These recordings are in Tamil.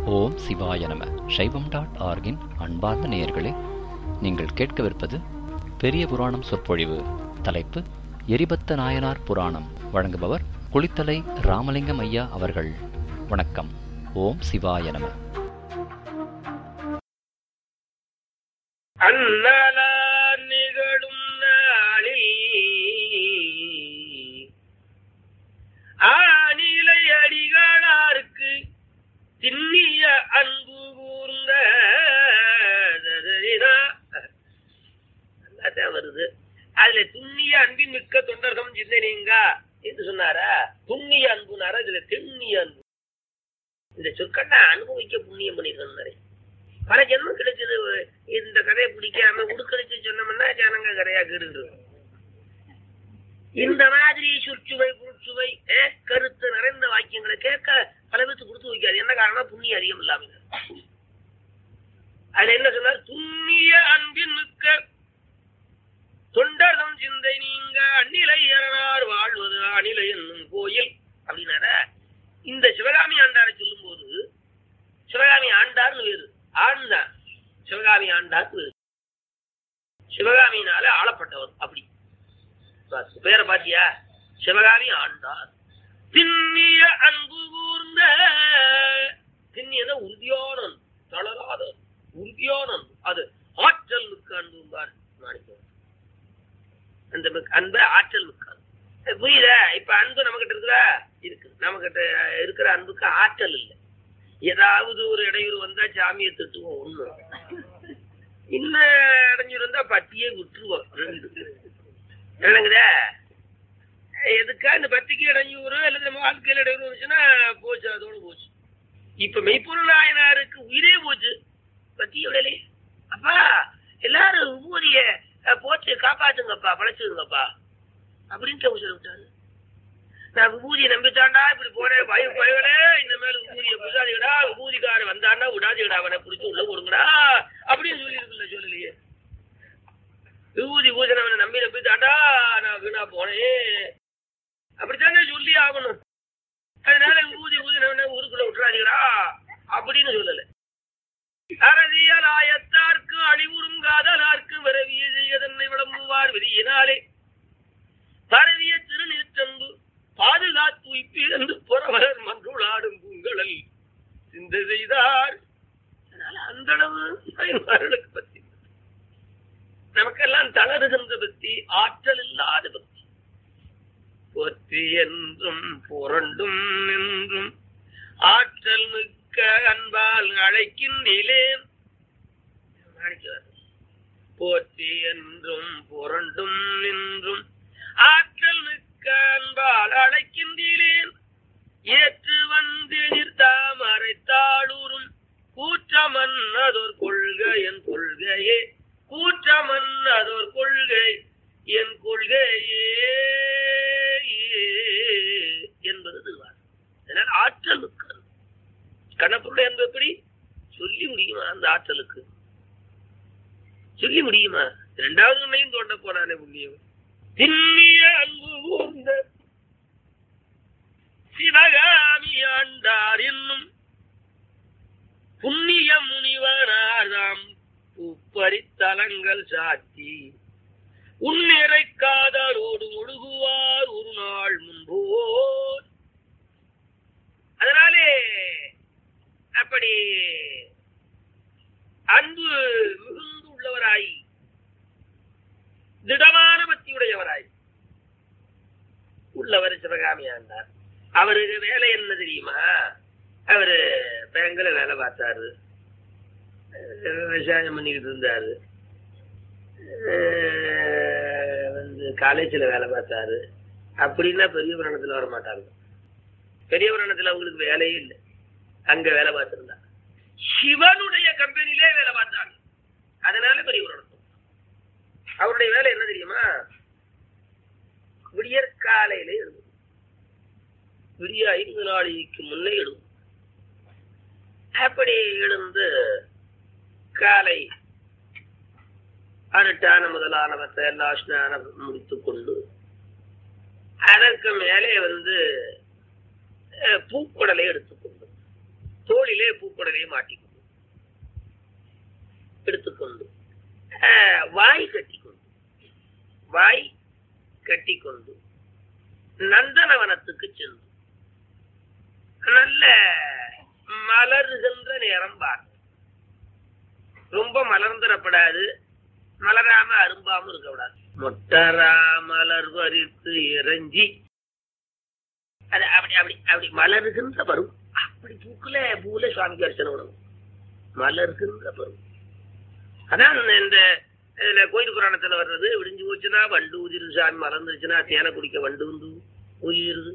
ஓம் சிவாய நம சைவம் டாட் ஆர்கின் அன்பார்ந்த நேயர்களே நீங்கள் கேட்கவிருப்பது பெரிய புராணம் சொற்பொழிவு தலைப்பு எரிபத்த நாயனார் புராணம் வழங்குபவர் குளித்தலை ராமலிங்கம் ஐயா அவர்கள் வணக்கம் ஓம் சிவாய நம அண்ணலார் நிகழும் நாளில் ஆநிலை அடிகளாருக்கு திண்ணிய அன்பு கூர்ந்த நல்லாதான் வருது அதுல துண்ணிய அன்பின் மிக்க தொண்டர்தம் சிந்தனைங்க என்று சொன்னாரா துண்ணிய அன்புனாரா இதுல தென்னிய அன்பு இந்த சொற்கட்டை அனுபவிக்க புண்ணியம் பண்ணிருந்தாரு பல ஜென்மம் கிடைச்சது இந்த கதையை பிடிக்காம உடுக்கடிச்சு சொன்னோம்னா ஜனங்க கதையா கேடுது இந்த மாதிரி சுற்றுவை புற்றுவை கருத்து நிறைந்த வாக்கியங்களை கேட்க பல பேருக்கு கொடுத்து வைக்காது என்ன காரணம் புண்ணிய அதிகம் இல்லாம அதுல என்ன சொன்னார் துண்ணிய அன்பின் மிக்க தொண்டர்தம் சிந்தை நீங்க அந்நிலை அரணார் வாழ்வது அணிலை என்னும் கோயில் அப்படின்னார இந்த சிவகாமி ஆண்டாரை சொல்லும் போது சிவகாமி ஆண்டார்னு வேறு ஆண்டான் சிவகாமி ஆண்டார் வேறு சிவகாமியினால ஆளப்பட்டவர் அப்படி பாத்து, பேரை பாத்தியா சிவகாமி ஆண்டார் திண்ணிய அன்பு கூர்ந்த திண்ணியத உறுதியான அன்பு, தளராத அன்பு, உறுதியான அன்பு. அது ஆற்றல் மிக்க அன்பும்பார் மாணிக்கம் அந்த மிக்க- அன்பு ஆற்றல் மிக்க அன்பு. புரியுதா இப்ப அன்பு நம்ம கிட்ட இருக்குதா இருக்கு நம்ம கிட்ட இருக்கிற அன்புக்கு ஆற்றல் இல்லை ஏதாவது ஒரு இடையூறு வந்தா சாமியை திட்டுவோம் ஒண்ணு இன்னும் இடைஞ்சூர் வந்தா பட்டியே விட்டுருவோம் ரெண்டு என்னங்குதா எதுக்கா இந்த பத்திக்கு இடையூறு அல்லது நம்ம வாழ்க்கையில் இடையூறு வந்துச்சுன்னா போச்சு அதோட போச்சு இப்ப மெய்ப்பொருள் நாயனாருக்கு உயிரே போச்சு பத்தி எவ்வளவு அப்பா எல்லாரும் விபூதிய அஹ், போட்டு காப்பாத்துங்கப்பா பழைச்சுங்கப்பா அப்படின்ட்டு அவங்க சொல்ல விட்டாரு நான் விபூதியை நம்பித்தாண்டா இப்படி போனேன் பய பயங்களே இந்த மேல விபூதியை புசாதிகடா விபூதிக்காரன் வந்தாண்டா விடாதீங்கடா அவனை பிடிச்சி உள்ள கொடுங்கடா அப்படின்னு சொல்லி இருக்குல்ல சொல்லலையே விபூதி பூஜனவனை நம்பி நம்பி தாண்டா நான் வீணா போனேன் அப்படித்தானே சொல்லி ஆகணும் அதனால விபூதி பூஜனவனை ஊருக்குள்ள விட்டுறாதீங்கடா அப்படின்னு சொல்லல அறதியலாயத்தார்க்கு அழிவுறும் காதலார்க்கு விரவிய செய்ய தன்னை விளம்புவார் விதியினாலே பரவிய திருநீற்றன்பு பாதுகாத்து உயிர்ப்பிழந்து புறவர் மன்றுளாடும் பூங்கழல் சிந்தை செய்தார் அதனால அந்த அளவு தாய்மார்களுக்கு பத்தி நமக்கெல்லாம் தளருகின்ற பக்தி ஆற்றல் இல்லாத பக்தி போற்றி என்றும் புரண்டும் நின்றும் ஆற்றல் மிக்க அன்பால் அழைக்கின்றேன் போற்றி என்றும் புரண்டும் நின்றும் ஆற்றல் மிக்க அன்பால் அழைக்கின்றேன் ஏற்று வந்தெதிர் தாமரைத்தாளூரும் கூற்றமன்னதோர் கொள்கை என் கொள்கையே கூற்றமன்னதோர் கொள்கை என் கொள்கையே என்பது திருவார் அதனால் ஆற்றல் மிக்க கணப்பொருள் என்பது எப்படி சொல்லி முடியுமா அந்த ஆற்றலுக்கு சொல்லி முடியுமா இரண்டாவது உண்மையும் தோண்ட போனானே புண்ணியம் திண்ணிய அன்பு கூர்ந்த சிவகாமி ஆண்டார் என்னும் புண்ணிய முனிவனார்தாம் பூப்பரித்தலங்கள் சாத்தி உன்னிறை காதலோடு முழுகுவார் ஒரு நாள் முன்போர் அதனாலே அப்படி அன்பு மிகுந்து உள்ளவராய் திடமான பக்தியுடையவராய் உள்ளவர் சிவகாமி ஆண்டார் அவருக்கு வேலை என்ன தெரியுமா அவரு பேங்க்ல வேலை பார்த்தாரு அஹ் விவசாயம் பண்ணிக்கிட்டு இருந்தாரு அஹ் வந்து காலேஜ்ல வேலை பார்த்தாரு அப்படின்னா பெரிய புராணத்துல வர மாட்டாங்க பெரிய புராணத்துல அவங்களுக்கு வேலையே இல்லை அங்க வேலை பார்த்திருந்தா சிவனுடைய கம்பெனிலே வேலை பார்த்தாங்க அதனால பெரிய புராணம் அவருடைய வேலை என்ன தெரியுமா விடியற் காலையில எழுது விடிய ஐந்து நாளைக்கு முன்னே எழுதும் அப்படி எழுந்து காலை அனுட்டான முதலானவற்றை எல்லாம் ஸ்நானம் முடித்துக் கொண்டு அதற்கு மேலே வந்து அஹ், பூக்குடலை எடுத்துக்கொண்டு தோளிலே பூக்குடலையே மாட்டிக்கொண்டு எடுத்துக்கொண்டு ஆஹ், வாய் கட்டிக்கொண்டு வாய் கட்டிக்கொண்டு நந்தனவனத்துக்கு சென்று நல்ல மலருகின்ற நேரம் பார்த்து ரொம்ப மலர்ந்துடப்படாது மலராம அரும்பாம இருக்கக்கூடாது மொட்டரா மலர் வரித்து இறஞ்சி அது அப்படி அப்படி அப்படி மலருகின்ற பருவம் அப்படி பூக்குல பூல சுவாமிக்கு அர்ச்சனை விடணும் மலருகின்ற பருவம் அதான் இந்த இதுல கோயில் புராணத்துல வர்றது விடிஞ்சு போச்சுன்னா வண்டு ஊதிருது சாமி மலர்ந்துருச்சுன்னா தேனை குடிக்க வண்டு வந்து ஊதிருது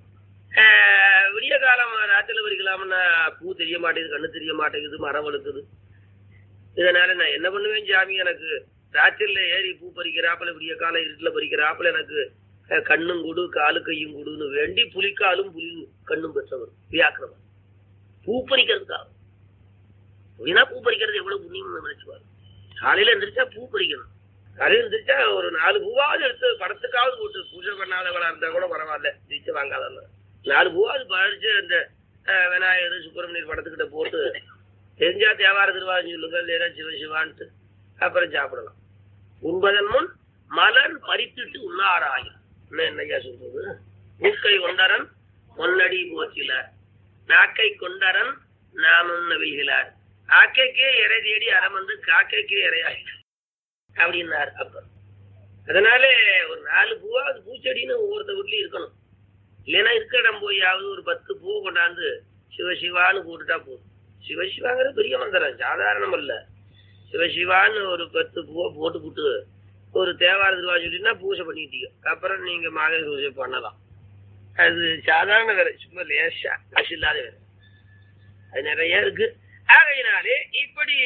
ஆஹ் விடிய காலம் ராத்திரில பறிக்கலாம்னா பூ தெரிய மாட்டேங்குது கண்ணு தெரிய மாட்டேங்குது மரம் வழுக்குது இதனால நான் என்ன பண்ணுவேன் சாமி எனக்கு ராத்திரில ஏறி பூ பறிக்கிறாப்புல விடிய காலம் இருட்டுல பறிக்கிறாப்புல எனக்கு அஹ், கண்ணும் கொடு காலு கையும் கொடுன்னு வேண்டி புலிக்காலும் புலி கண்ணும் பெற்றவர் வியாக்கிரமன் பூ பறிக்கிறதுக்காக வீணா பூ பறிக்கிறது எவ்வளவு புண்ணியம் நினைச்சுவார் காலையில எந்திரிச்சா பூ பறிக்கணும் காலையில எந்திரிச்சா ஒரு நாலு பூவாவது எடுத்து படத்துக்காவது போட்டு பூஜை பண்ணாதவளா இருந்தா கூட பரவாயில்ல ஜெயிச்சு வாங்காதவங்க நாலு பூவாவது பறிச்சு அந்த அஹ், விநாயகர் சுப்பிரமணியர் படத்துக்கிட்ட போட்டு தெரிஞ்சா தேவார திருவாரூர் சொல்லுங்க இல்லையா சிவ சிவான்ட்டு அப்புறம் சாப்பிடலாம் உண்பதன் முன் மலர் பறித்துட்டு உண்ணாராயும் என்ன என்னையா சொல்றது மூக்கை கொண்டரன் பொன்னடி போச்சிலார் நாக்கை கொண்டரன் நாமும் நவிகிறார் ஆக்கைக்கே இறை தேடி அறம் வந்து காக்கைக்கே இறையாய் அப்படின்னார் அப்பர் அதனாலே ஒரு நாலு பூவாவது பூச்செடின்னு ஒவ்வொருத்த வீட்லயும் இருக்கணும் இல்லைன்னா இருக்க இடம் போயாவது ஒரு பத்து பூ கொண்டாந்து சிவசிவான்னு போட்டுட்டா போதும் சிவசிவாங்கிறது பெரிய மந்திரம் சாதாரணம் இல்ல சிவசிவான்னு ஒரு பத்து பூவை போட்டு போட்டு ஒரு தேவார திருவா சொல்லினா பூஜை பண்ணிட்டீங்க அப்புறம் நீங்க மாத பூஜை பண்ணலாம் அது சாதாரண வேலை சும்மா லேசா காசு இல்லாத வேலை அது நிறைய இருக்கு ஆகையினாலே இப்படி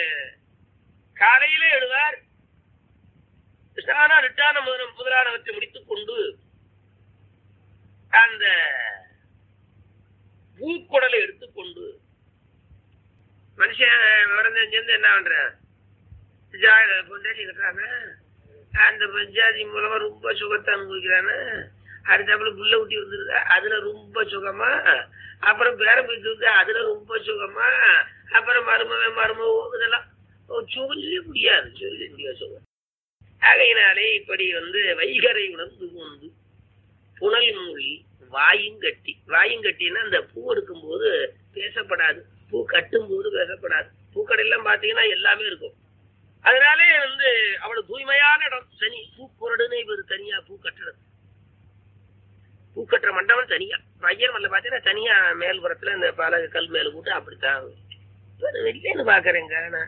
காலையிலே எழுவார் ஸ்நான ரிட்டான முதல முதலானவற்றை முடித்துக் கொண்டு அந்த பூக்குடலை எடுத்துக்கொண்டு மனுஷன் விவரம் தெரிஞ்சிருந்து என்ன பண்றான் ஜா- பொண்டாட்டி கட்டுறாங்க அந்த பஞ்சாதி மூலமா ரொம்ப சுகத்தை அனுபவிக்கிறானே அடுத்தாப்புல புள்ள ஊட்டி வந்துருதா அதுல ரொம்ப சுகமா அப்புறம் பேர போயிட்டு வந்து அதுல ரொம்ப சுகமா அப்புறம் மருமவன் மருமவோ இதெல்லாம் ஓ, சொல்லி முடியாது சொல்லி முடியாது சுகம் ஆகையினாலே இப்படி வந்து வைகரை உணர்ந்து கொண்டு புனல் மூழி வாயுங்கட்டி வாயுங்கட்டின்னா அந்த பூ எடுக்கும் போது பேசப்படாது பூ கட்டும் போது பேசப்படாது பூக்கடையெல்லாம் பாத்தீங்கன்னா எல்லாமே இருக்கும் அதனாலே வந்து அவ்வளவு தூய்மையான இடம் தனி பூக்குரடுன்னு இவர் தனியா பூ கட்டுறது பூ கட்டுற மண்டபம் தனியா பையன் மல்ல பாத்தீங்கன்னா தனியா மேல்புறத்துல இந்த பல கல் மேல போட்டு அப்படித்தான் இப்ப வெளியேன்னு பாக்குறேங்க நான்.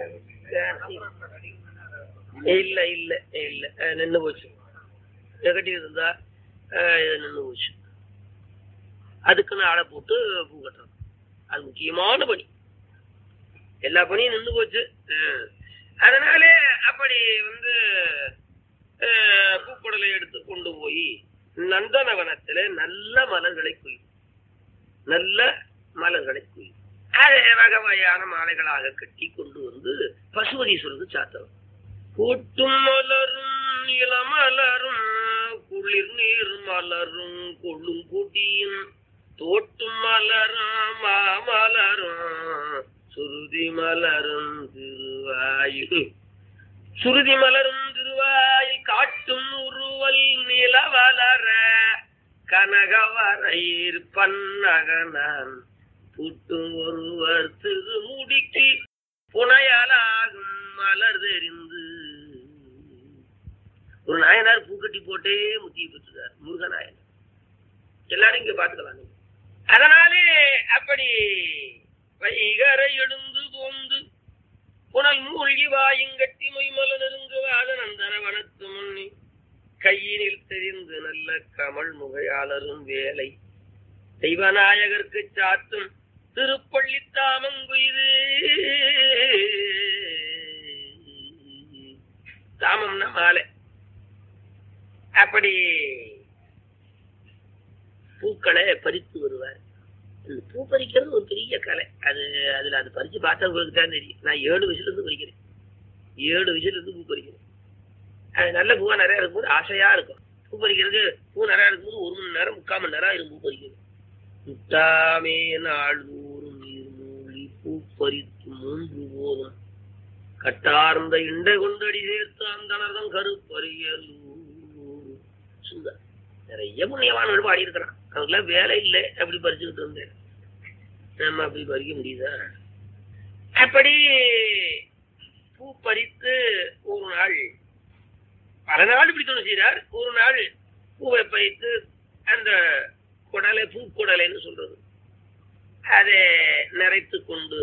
இல்ல இல்ல இல்ல அஹ் நின்னு போச்சு நெகட்டிவ் இருந்தா அஹ் இது நின்னு போச்சு அதுக்குன்னு ஆளை போட்டு பூ கட்டுறது அது முக்கியமான பணி எல்லா பணியும் நின்று போச்சு அஹ் அதனாலே அப்படி வந்து அஹ், பூக்குடலை எடுத்து கொண்டு போய் நந்தனவனத்தில நல்ல மலர்களை குயும் நல்ல மலர்களை குயும் அதை வகை வகையான மாலைகளாக கட்டி கொண்டு வந்து பசுபதீஸ்வரருக்கு சாத்தவர் கூட்டும் மலரும் இளமலரும் குளிர் நீர் மலரும் கொள்ளும் குடியும் தோட்டும் மலரும் மாமலரும் சுருதி மலரும் திருவாயு சுருதி மலரும் திருவாயில் காட்டும் உருவல் நிலவலர கனகவரையீர் பன்னகனான் புட்டும் ஒருவர் திருமுடிக்கு புனையலாகும் மலர் தெரிந்து ஒரு நாயனார் பூக்கட்டி போட்டே முத்திய பெற்றுறார் முருகநாயனார் எல்லாரும் இங்க பாத்துக்கலாம் நீங்க. அதனாலே அப்படி வைகரை எழுந்து போந்து புனல் மூழ்கி வாயுங்கட்டி மொய்மல நெருங்கு வாதனந்தன வனத்து முன்னி கையினில் தெரிந்து நல்ல கமல் முகையாளரும் வேலை தெய்வநாயகர்க்கு சாத்தும் திருப்பள்ளி தாமங்குயிது தாமம்னா மாலை அப்படி பூக்களை பறித்து வருவார் அந்த பூ பறிக்கிறது ஒரு பெரிய கலை அது அதுல அது பறிச்சு பார்த்தவங்களுக்கு தான் தெரியும் நான் ஏழு வயசுல இருந்து பறிக்கிறேன் ஏழு வயசுல இருந்து பூ பறிக்கிறேன் அது நல்ல பூவா நிறைய இருக்கும்போது ஆசையா இருக்கும் பூ பறிக்கிறது பூ நிறைய இருக்கும்போது ஒரு மணி நேரம் முக்கால் மணி நேரம் ஆயிரும் பூ பறிக்கிறது முட்டாமே நாள் தோறும் பூப்பறித்து மூன்று போதும் கட்டார்ந்த இண்டை கொண்டடி சேர்த்து அந்தனர்தம் கருப்பறியலூர் சுந்தர் நிறைய புண்ணியவான்கள் பாடி இருக்கிறான் அவங்களாம் வேலை இல்லை அப்படி பறிச்சுக்கிட்டு இருந்தேன் நம்ம அப்படி பறிக்க முடியுதா அப்படி பூ பறித்து ஒரு நாள் பல நாள் இப்படி தொழில் செய்கிறார் ஒரு நாள் பூவை பறித்து அந்த குடலை பூக்குடலைன்னு சொல்றது அதை நிறைத்து கொண்டு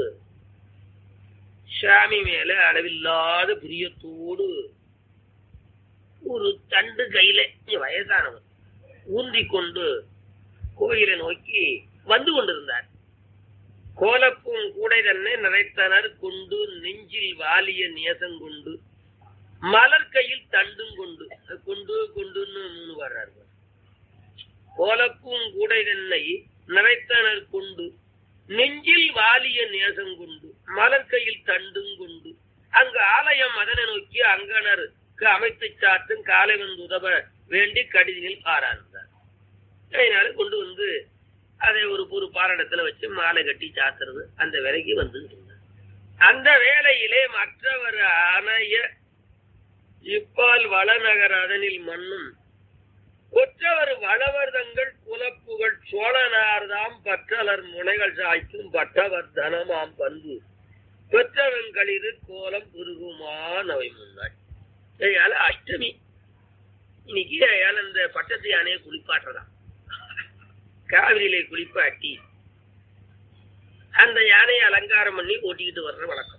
சாமி மேல அளவில்லாத பிரியத்தோடு ஒரு தண்டு கையில இங்க வயசானவர் ஊன்றி கொண்டு கோயிலை நோக்கி வந்து கொண்டிருந்தார் கோலப்பும் கூடை தன்னை நிறைத்தனர் கொண்டு நெஞ்சில் வாலிய நேசங்கொண்டு மலர் கையில் தண்டும் கொண்டு கொண்டு கொண்டுன்னு மூணு வர்றாரு கோலப்பும் கூடை தன்னை நிறைத்தனர் கொண்டு நெஞ்சில் வாலிய நேசம் கொண்டு மலர் கையில் தண்டும் கொண்டு அங்கு ஆலயம் அதனை நோக்கி அங்கனருக்கு அமைத்து சாத்தும் காலை வந்து உதவ வேண்டி கடிதினில் பாராண்டார் அதனால கொண்டு வந்து அதை ஒரு ஒரு பாரணத்துல வச்சு மாலை கட்டி சாத்துறது அந்த வேலைக்கு வந்து இருந்தார் அந்த வேலையிலே மற்றவர் அணைய இப்பால் வளநகர் அதனில் மண்ணும் கொற்றவர் வளவர் தங்கள் குலப்புகள் சோழனார்தாம் பற்றலர் முனைகள் சாய்க்கும் பட்டவர் தனமாம் பண்பு பெற்றவங்களிரு கோலம் பெருகுமான் அவை முன்னாள் அதனால அஷ்டமி இன்னைக்கு அயால இந்த பட்டத்து யானையை குளிப்பாட்டுறதான் காவிரியிலே குளிப்பாட்டி அந்த யானையை அலங்காரம் பண்ணி ஓட்டிக்கிட்டு வர்ற வழக்கம்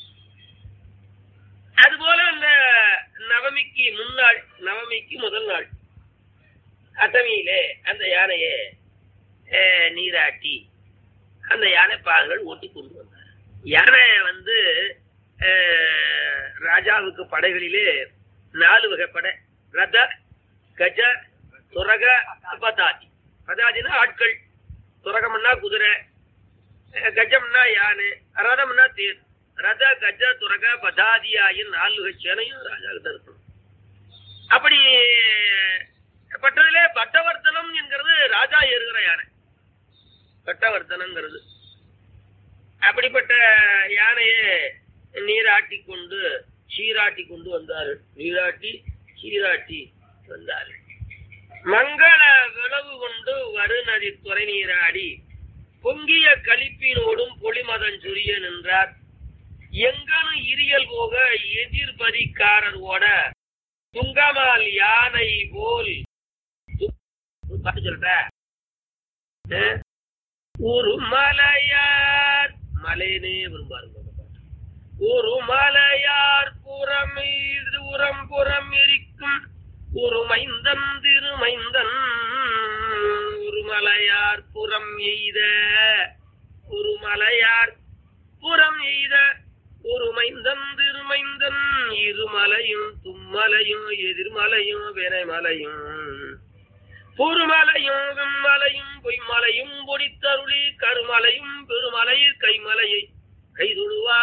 அதுபோல அந்த நவமிக்கு முன்னாள் நவமிக்கு முதல் நாள் அட்டமியிலே அந்த யானையை அஹ், நீராட்டி அந்த யானை பாகங்கள் ஓட்டி கொண்டு வந்தார் யானை வந்து அஹ், ராஜாவுக்கு படைகளிலே நாலு வகை படை ரத கஜ துரக பதாதி பதாதினா ஆட்கள் துரகம்னா குதிரை அஹ், கஜம்னா யானை ரதம்னா தேர் ரத கஜ துரக பதாதி ஆகிய நாலு வகை சேனையும் ராஜாவுக்கு இருக்கணும் அப்படி பட்டதிலே பட்டவர்த்தனம் என்கிறது ராஜா ஏறுகிற யானை பட்டவர்த்தனங்கிறது அப்படிப்பட்ட யானையை நீராட்டி கொண்டு சீராட்டி கொண்டு வந்தார்கள் நீராட்டி சீராட்டி வந்தார்கள் மங்கள விளவு கொண்டு வருநதி துறை நீராடி பொங்கிய களிப்பினோடும் பொலிமதன் சுரிய நின்றார் எங்கனும் இரியல் போக எதிர்பதிக்காரர் ஓட துங்கமால் யானை போல் ஒரு பாட்டு சொல்றேன் அஹ், ஒரு மலையார் மலையனே விரும்பாருங்க அந்த பாட்டு. ஒரு மலையார் புறம் இது உரம் புறம் இருக்கும் ஒரு மைந்தன் திருமைந்தன் ஒரு மலையார் புறம் எய்த ஒரு மலையார் புறம் எய்த ஒரு மைந்தன் திருமைந்தன் இருமலையும் தும்மலையும் எதிர்மலையும் வினைமலையும் பொறுமலையும் விம்மலையும் பொய்மலையும் பொடித்தருளி கருமலையும் பெருமலையில் கைமலையை கைதொழுவா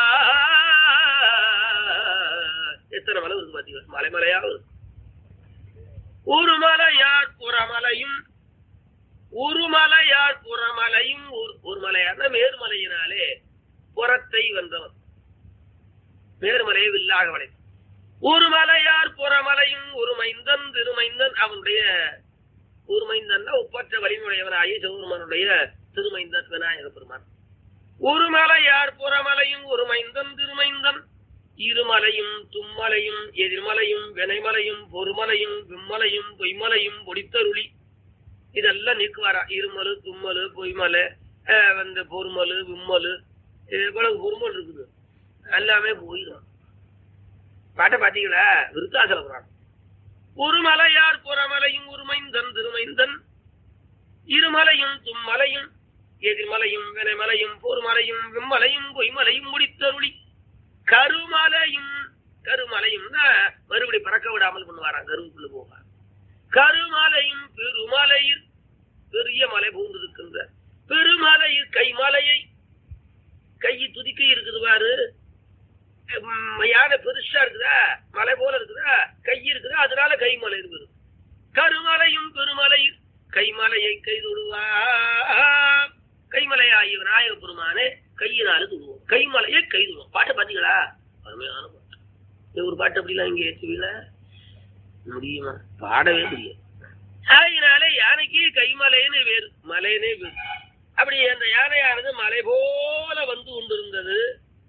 எத்தனை மலை இருக்கு பாத்தீங்களா மலைமலையா இருக்கு ஒரு மலையார் புறமலையும் ஒரு மலையார் புறமலையும் ஒரு- ஒரு மலையார்னா மேருமலையினாலே புறத்தை வென்றவன் மேருமலையை வில்லாக வளை ஒரு மலையார் புறமலையும் ஒரு மைந்தன் திருமைந்தன் அவனுடைய ஒரு மைந்தன் ஒப்பற்ற வலிமையுடையவனாகிய சிவபெருமானுடைய திருமைந்தன் விநாயக பெருமான் ஒரு மலையார் புறமலையும் ஒரு மைந்தன் திருமைந்தன் இருமலையும் தும்மலையும் எதிர்மலையும் வினைமலையும் பொறுமலையும் விம்மலையும் பொய்மலையும் பொடித்தருளி இதெல்லாம் நீக்குவாரா இருமலு தும்மலு பொய்மலை அஹ், வந்து பொறுமலு விம்மலு இவ்வளவு பொறுமல் இருக்குது எல்லாமே போயிடும் பாட்டை பாத்தீங்களா விருத்தாசல புராணம் ஒரு மலையார் புறமலையும் ஒரு மைந்தன் திருமைந்தன் இருமலையும் தும்மலையும் எதிர்மலையும் வினைமலையும் பொறுமலையும் விம்மலையும் பொய்மலையும் முடித்தருளி கருமலையும் கருமலையும் மறுபடி பறக்க விடாமல் பண்ணுவாராம் கருவுக்குள்ள போவார் கருமலையும் பெருமலையில் பெரிய மலை பூந்திருக்கின்ற பெருமலையில் கைமலையை கை துதிக்கை இருக்குது பாரு உம், யானை பெருசா இருக்குதா மலை போல இருக்குதா கை இருக்குதா அதனால கைமலை இருக்குது கருமலையும் பெருமலையில் கைமலையை கைதொடுவா கைமலை ஆகிய விநாயக பெருமானே கையினால துடுவோம் கைமலையே கை துடுவோம் பாட்டை பாத்தீங்களா அருமையான பாட்டு இது ஒரு பாட்டு அப்படிலாம் இங்க ஏற்றுவீங்களா முடியுமா பாடவே முடியாது அதனால யானைக்கு கைமலைன்னு வேறு மலைனே வேறு அப்படி அந்த யானையானது மலை போல வந்து கொண்டிருந்தது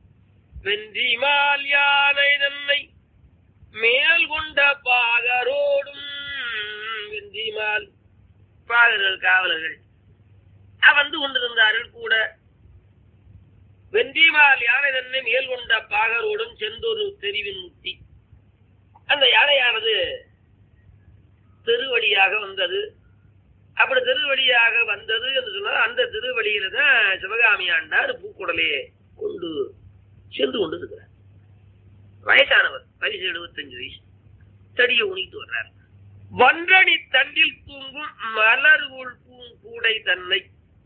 வென்றிமால் யானை தன்னை மேல் கொண்ட பாகரோடும் வென்றிமால் பாகர்கள் காவலர்கள் அஹ் வந்து கொண்டிருந்தார்கள் கூட வென்றிமால் யானை தன்னை மேல் கொண்ட பாகரோடும் செந்தொரு தெரிவின் முட்டி அந்த யானையானது திருவழியாக வந்தது அப்படி திருவழியாக வந்தது என்று சொன்னால் அந்த திருவழியில தான் சிவகாமி ஆண்டார் பூக்குடலையே கொண்டு சென்று கொண்டு இருக்கிறார் வயசானவர் வயசு எழுபத்தஞ்சு வயசு தடியை உணித்து வர்றார் வன்றணி தண்டில் தூங்கும் மலர் உள் பூங்கூடை தன்னை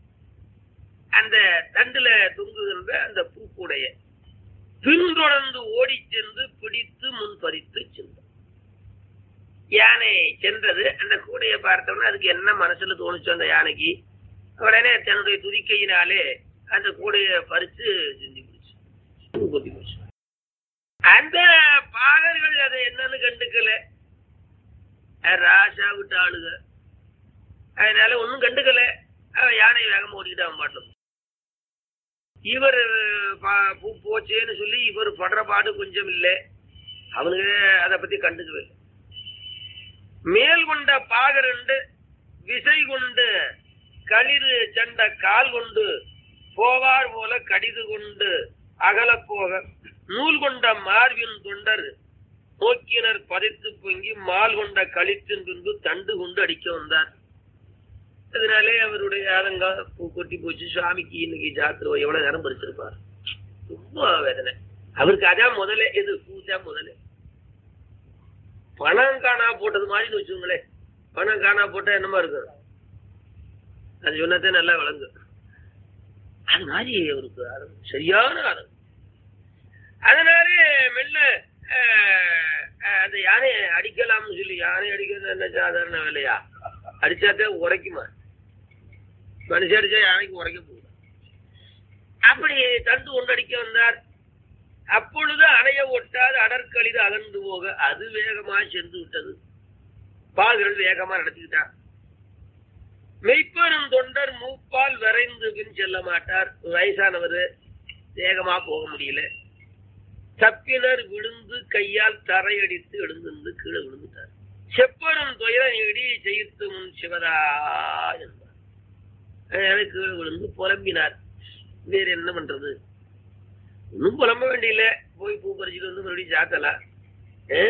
அந்த தண்டுல தொங்குகின்ற அந்த பூக்கூடைய பின்தொடர்ந்து ஓடிச் சென்று பிடித்து முன் பறித்து சென்றார் யானை சென்றது அந்த கூடையை பார்த்தோம்னா அதுக்கு என்ன மனசுல தோணுச்சு அந்த யானைக்கு உடனே தன்னுடைய துதிக்கையினாலே அந்த கூடையை பறிச்சு செஞ்சு போச்சு கொத்தி போச்சு அந்த பாகர்கள் அதை என்னன்னு கண்டுக்கல அது ராசா விட்டு ஆளுக அதனால ஒன்னும் கண்டுக்கல அவன் யானை வேகமா ஓடிக்கிட்டு அவன் பாட்டில் இவர் பா- பூ போச்சேன்னு சொல்லி இவர் படுற பாடு கொஞ்சம் இல்லை அவனுக்கு அதை பத்தி கண்டுக்கவே இல்லை மேல் கொண்ட பாகரண்டு விசை கொண்டு களிறு சண்ட கால் கொண்டு போவார் போல கடிது கொண்டு அகலப் போக நூல் கொண்ட மார்பின் தொண்டர் நோக்கினர் பதைத்து பொங்கி மால் கொண்ட களிற்றின் பின்பு தண்டு கொண்டு அடிக்க வந்தார் அதனாலே அவருடைய ஆதங்கா பூ கொட்டி போச்சு சுவாமிக்கு இன்னைக்கு ஜாத்திரை எவ்வளவு நேரம் பறிச்சிருப்பார் ரொம்ப வேதனை அவருக்கு அதான் முதலே இது பூஜா முதலே பணம் காணா போட்டது மாதிரி வச்சுக்கோங்களேன் பணம் காணா போட்டா என்னமா இருக்கும் அது சொன்னதே நல்லா விளங்கு அது மாதிரி அவருக்கு ஆரம்பம் சரியான ஆரம்பம் அதனாலே மெல்ல அஹ், அஹ், அந்த யானையை அடிக்கலாம்னு சொல்லி யானை அடிக்கிறது என்ன சாதாரண வேலையா அடிச்சாத்தே உரைக்குமா மனுஷன் அடிச்சா யானைக்கு உரைக்க போகுது அப்படி தண்டு ஒன்றடிக்க வந்தார் அப்பொழுது அணைய ஒட்டாது அடற்கழிது அகன்று போக அது வேகமா சென்று விட்டது பால்கள் வேகமா நடத்திக்கிட்டார் மெய்ப்பெரும் தொண்டர் மூப்பால் விரைந்து பின் செல்ல மாட்டார் வயசானவர் வேகமா போக முடியல தப்பினர் விழுந்து கையால் தரையடித்து எழுந்திருந்து கீழே விழுந்துட்டார் செப்பரும் துயர நீடி செய்து முன் சிவதா என்றார் அதனால கீழே விழுந்து புலம்பினார் வேற என்ன பண்றது ஒன்றும் புலம்ப வேண்டியில்ல போய் பூ பறிச்சுட்டு வந்து மறுபடியும் சாத்தலாம் ஆ?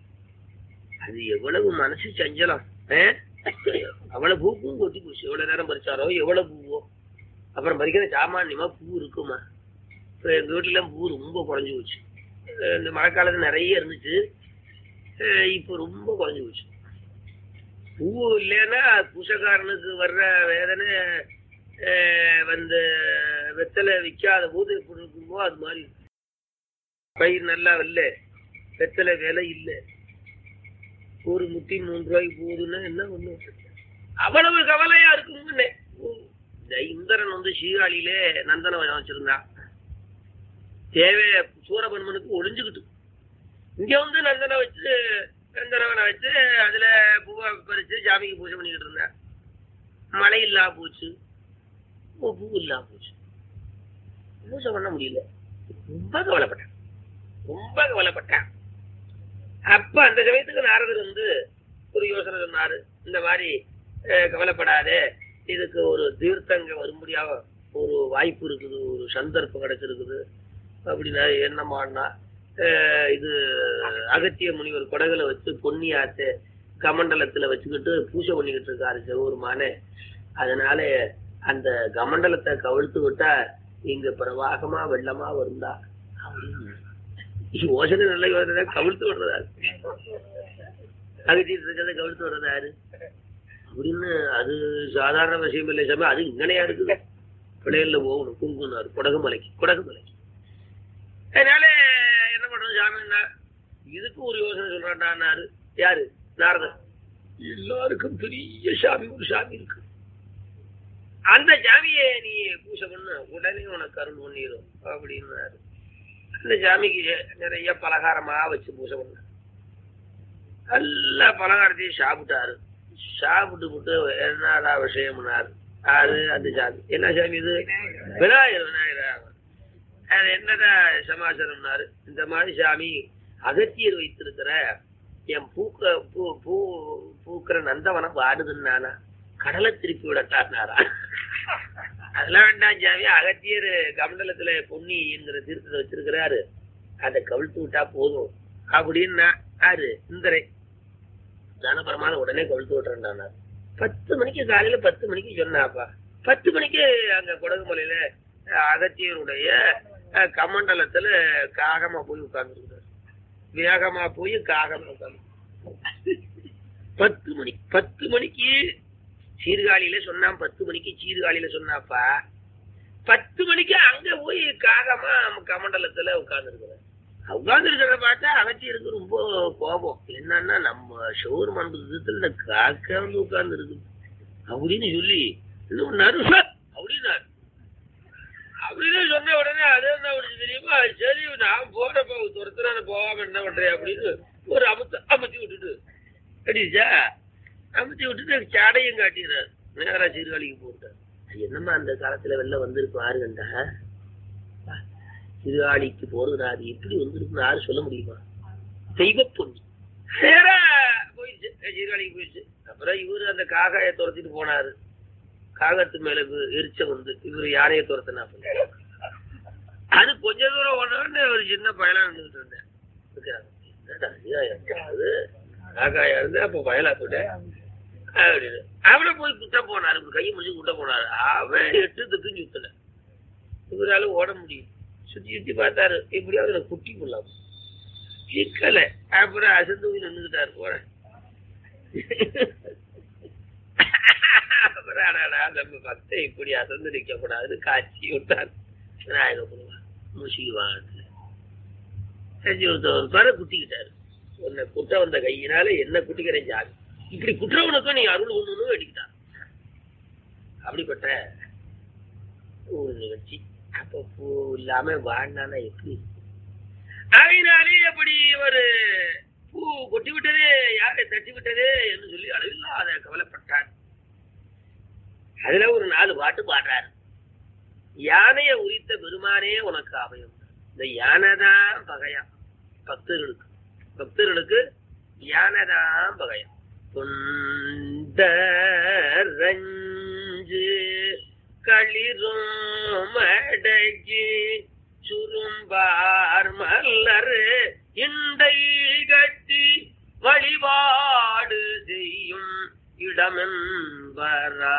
அது எவ்வளவு மனசு சஞ்சலம் ஆ? அவ்வளவு பூக்கும் கொத்தி போச்சு எவ்வளவு நேரம் பறிச்சாரோ எவ்வளவு பூவோ அப்புறம் பறிக்கிற சாமானியமா பூ இருக்குமா இப்ப எங்க வீட்டுல பூ ரொம்ப குறைஞ்சு போச்சு அஹ் இந்த மழைக்காலத்துல நிறைய இருந்துச்சு அஹ் இப்ப ரொம்ப குறைஞ்சு போச்சு பூ இல்லைன்னா பூசக்காரனுக்கு வர்ற வேதனை அஹ் வந்து வெத்தலை விற்காத போது எப்படி இருக்குமோ அது மாதிரி இருக்கு. பயிர் நல்லா இல்லை வெத்தலை விலை இல்லை ஒரு முட்டி மூணு ரூபாய்க்கு போகுதுன்னா என்ன ஒண்ணு அவ்வளவு கவலையா இருக்குங்கன்னு இந்த இந்திரன் வந்து சீகாழியிலே நந்தனவனம் வச்சிருந்தான் தேவை சூரபன்மனுக்கு ஒளிஞ்சுக்கிட்டு இங்க வந்து நந்தனை வச்சு நந்தனவனை வச்சு அதுல பூவை பறிச்சு சாமிக்கு பூஜை பண்ணிக்கிட்டு இருந்தேன் மழை இல்லா போச்சு பூ பூ இல்லா போச்சு பூஜை பண்ண முடியல ரொம்ப கவலைப்பட்டேன் ரொம்ப கவலைப்பட்டேன் அப்ப அந்த சமயத்துக்கு நாரதர் வந்து ஒரு யோசனை சொன்னாரு இந்த மாதிரி அஹ், கவலைப்படாதே இதுக்கு ஒரு தீர்த்தங்க வரும்படியாக ஒரு வாய்ப்பு இருக்குது ஒரு சந்தர்ப்பம் கிடைச்சிருக்குது அப்படின்னா என்னமான்னா அஹ், இது அகத்திய முனிவர் குடகுல வச்சு பொன்னியாத்து கமண்டலத்துல வச்சுக்கிட்டு பூஜை பண்ணிக்கிட்டு இருக்காரு சிவபெருமானே அதனால அந்த கமண்டலத்தை கவிழ்த்து விட்டா இங்க பிரவாகமா வெள்ளமா வருந்தா அப்படின்னு யோசனை நல்ல யோசனை கவிழ்த்து விடுறதா அகத்திட்டு இருக்கிறத கவிழ்த்து விடுறது யாரு அப்படின்னு அது சாதாரண விஷயம் இல்லை சாமி அது இங்கனையா இருக்குது பிள்ளைகள்ல போகணும் குங்குனாரு குடகுமலைக்கு குடகுமலைக்கு அதனால என்ன பண்றது சாமின்னா இதுக்கு ஒரு யோசனை சொல்றாண்டாரு யாரு நாரதர் எல்லாருக்கும் பெரிய சாமி ஒரு சாமி இருக்கு அந்த சாமியை நீ பூஜை பண்ணு உடனே உனக்கு அருள் பண்ணிடும் அப்படின்னாரு அந்த சாமிக்கு நிறைய பலகாரமா வச்சு பூஜை பண்ண எல்லா பலகாரத்தையும் சாப்பிட்டாரு சாப்பிட்டு விட்டு என்னடா விஷயம்னாரு அது அந்த சாமி என்ன சாமி இது விநாயகர் விநாயகர் அது என்னடா சமாச்சாரம்னாரு இந்த மாதிரி சாமி அகத்தியர் வைத்திருக்கிற என் பூக்க பூ பூ பூக்கிற நந்தவனம் வாடுதுன்னானா கடலை திருப்பி விடட்டாருனாரா அதெல்லாம் வேண்டாம் சாமி அகத்தியர் கமண்டலத்துல பொன்னி என்கிற தீர்த்தத்தை வச்சிருக்கிறாரு அதை கவிழ்த்து விட்டா போதும் அப்படின்னா ஆறு இந்தரை தானபரமான உடனே கவிழ்த்து விட்டுறேன்டானா பத்து மணிக்கு காலையில பத்து மணிக்கு சொன்னாப்பா பத்து மணிக்கு அங்க குடகுமலையில அஹ், அகத்தியருடைய அஹ், கமண்டலத்துல காகமா போய் உட்கார்ந்துருக்காரு வேகமா போய் காகமா உட்கார்ந்து பத்து மணி பத்து மணிக்கு சீர்காழியில சொன்னான் பத்து மணிக்கு சீர்காழியில சொன்னாப்பா பத்து மணிக்கு அங்க போய் காகமா கமண்டலத்துல உட்கார்ந்து உட்கார்ந்து இருக்கிறத பார்த்தா அகத்தியருக்கு ரொம்ப கோபம் என்னன்னா நம்ம ஷோர் மண்டலத்துல இந்த காக்க வந்து உட்கார்ந்து இருக்கு அப்படின்னு சொல்லி இன்னும் நறுச அப்படின்னாரு அப்படின்னு சொன்ன உடனே அது என்ன பண்ணுச்சு தெரியுமா சரி நான் போறப்ப துரத்துறான போகாம என்ன பண்றேன் அப்படின்னு ஒரு அமுத்த அமுத்தி விட்டுட்டு அடிச்சா அமுத்தி விட்டுட்டு சாடையும் காட்டிடுறாரு நேரா சீர்காழிக்கு போட்டார் என்னம்மா அந்த காலத்துல வெளில வந்திருக்கும் ஆறு கண்டா சீர்காழிக்கு போறது அது எப்படி வந்திருக்குன்னு யாரும் சொல்ல முடியுமா தெய்வ பொண்ணு நேரா போயிடுச்சு சீர்காழிக்கு போயிடுச்சு அப்புறம் இவரு அந்த காகாயை துரத்திட்டு போனாரு காகத்து மேல வி- எரிச்ச வந்து இவரு யானையை துரத்தினா அது கொஞ்ச தூரம் ஓடனே ஒரு சின்ன பயலா இருந்துகிட்டு இருந்தேன் இருக்கிறாங்க. என்னடா இது, அது காக்காயா இருந்து அப்ப பயலா போட்டேன் அப்படின்னு அவனை போய் குட்ட போனாரு இப்படி கையை முடிச்சு குட்ட போனாரு அவன் எட்டு திக்கு சுத்தல இவரால ஓட முடியும் சுத்தி சுத்தி பார்த்தாரு எப்படியாவது எனக்கு குட்டி போடலாம் சிக்கல அப்புறம் அசந்து போய் நின்றுக்கிட்டாரு போறேன் அப்புறம் அடடா, நம்ம பக்தை இப்படி அசந்து நிக்க கூடாது காட்சி விட்டார் விநாயக பெருமான் முசிவாங்க செஞ்சு கொடுத்தவர் பாரு குத்திக்கிட்டாரு உன்னை குட்ட வந்த கையினால என்ன குட்டிக்கிறேன் ஜாதி இப்படி குற்றவனுக்கும் நீ அருள் ஒண்ணுன்னு வெடிக்கிட்டான் அப்படிப்பட்ட ஒரு நிகழ்ச்சி அப்ப பூ இல்லாம வாழ்ந்தானா எப்படி அதனாலே அப்படி ஒரு பூ கொட்டி விட்டதே யாரை தட்டி விட்டதே என்று சொல்லி அளவில்லாத கவலைப்பட்டார் அதுல ஒரு நாலு பாட்டு பாடுறாரு யானைய உரித்த பெருமானே உனக்கு அபயம் இந்த யானைதான் பகையா பக்தர்களுக்கு பக்தர்களுக்கு யானைதான் பகையா தொண்டரஞ்சு களிரும் மடக்கி சுரும்பார் மல்லர் இண்டை கட்டி வழிபாடு செய்யும் இடமென்பரா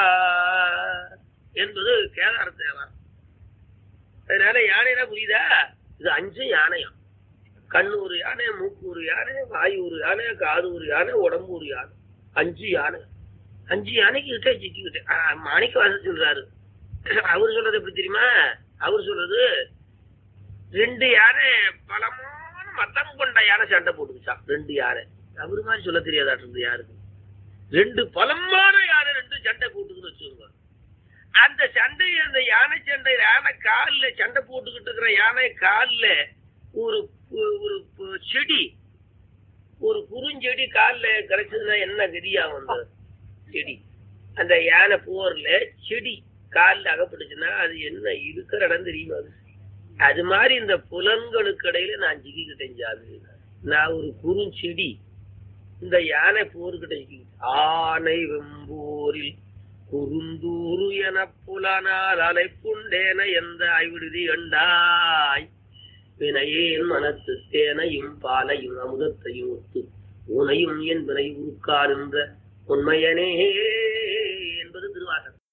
என்பது கேதார தேவாரம் அதனால யானைனா புரியுதா இது அஞ்சு யானையாம் கண்ணு ஒரு யானை மூக்கு ஒரு யானை வாயு ஒரு யானை காது ஒரு யானை உடம்பு ஒரு யானை அஞ்சு யானை அஞ்சு யானைக்கு கிட்ட சிக்கிக்கிட்டு மாணிக்க வாசல் சொல்றாரு அவர் சொல்றது எப்படி தெரியுமா அவர் சொல்றது ரெண்டு யானை பலமான மத்தம் கொண்ட யானை சண்டை போட்டுக்குச்சான் ரெண்டு யானை அவரு மாதிரி சொல்ல தெரியாதாட்டு யாருக்கு ரெண்டு பலமான யானை ரெண்டு சண்டை போட்டுக்குன்னு வச்சுக்கோங்க அந்த சண்டை அந்த யானை சண்டை யானை காலில் சண்டை போட்டுக்கிட்டு இருக்கிற யானை காலில் ஒரு பு- ஒரு பு- செடி ஒரு குறுஞ்செடி காலில் கிடைச்சதுன்னா என்ன கதியா வந்து செடி அந்த யானை போர்ல செடி காலில் அகப்பட்டுச்சுன்னா அது என்ன இருக்கிற இடம் தெரியுமா அது அது மாதிரி இந்த புலன்களுக்கு இடையில நான் சிக்கிக்கிட்டேன் ஜாது நான் ஒரு குறுஞ்செடி இந்த யானை போர்கிட்ட சிக்கிக்கிட்டேன் ஆனை வெம்போரில் குறுந்தூரு என புலனால் அலைப்புண்டேன எந்த ஐவிடுதி கண்டாய் வினையேன் மனத்து தேனையும் பாலையும் அமுதத்தையும் ஒத்து உனையும் என்பனை உருக்கார் என்ற உண்மையனே என்பது திருவாசகம்